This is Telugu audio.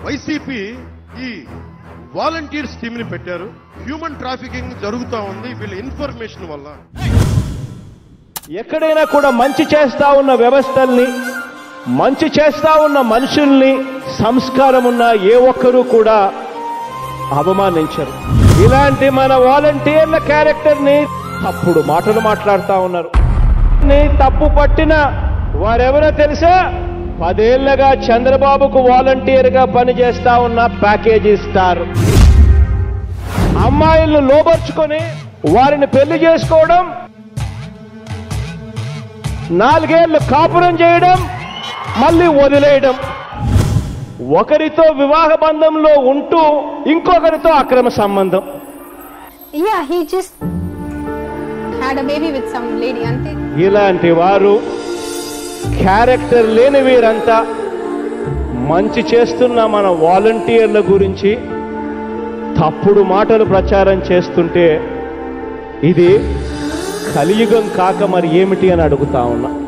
వైసీపీ ఈ వాలంటీర్ స్కీమ్ ని పెట్టారు హ్యూమన్ ట్రాఫికింగ్ జరుగుతా ఉంది వీళ్ళ ఇన్ఫర్మేషన్ వల్ల ఎక్కడైనా కూడా మంచి చేస్తా ఉన్న వ్యవస్థల్ని మంచి చేస్తా ఉన్న మనుషుల్ని సంస్కారం ఉన్న ఏ ఒక్కరూ కూడా అవమానించరు ఇలాంటి మన వాలంటీర్ల క్యారెక్టర్ ని తప్పుడు మాటలు మాట్లాడుతా ఉన్నారు ని తప్పు పట్టిన వారెవరో తెలుసా పదేళ్లగా చంద్రబాబుకు వాలంటీర్ గా పనిచేస్తా ఉన్న ప్యాకేజీ స్టార్ అమ్మాయిలను లోబర్చుకొని వారిని పెళ్లి చేసుకోవడం నాలుగేళ్లు కాపురం చేయడం మళ్ళీ వదిలేయడం ఒకరితో వివాహ బంధంలో ఉంటూ ఇంకొకరితో అక్రమ సంబంధం Yeah, he just had a baby with some lady. Ante. ఇలాంటి వారు క్యారెక్టర్ లేని వీరంతా మంచి చేస్తున్న మన వాలంటీర్ల గురించి తప్పుడు మాటలు ప్రచారం చేస్తుంటే ఇది కలియుగం కాక మరి ఏమిటి అని అడుగుతా ఉన్నా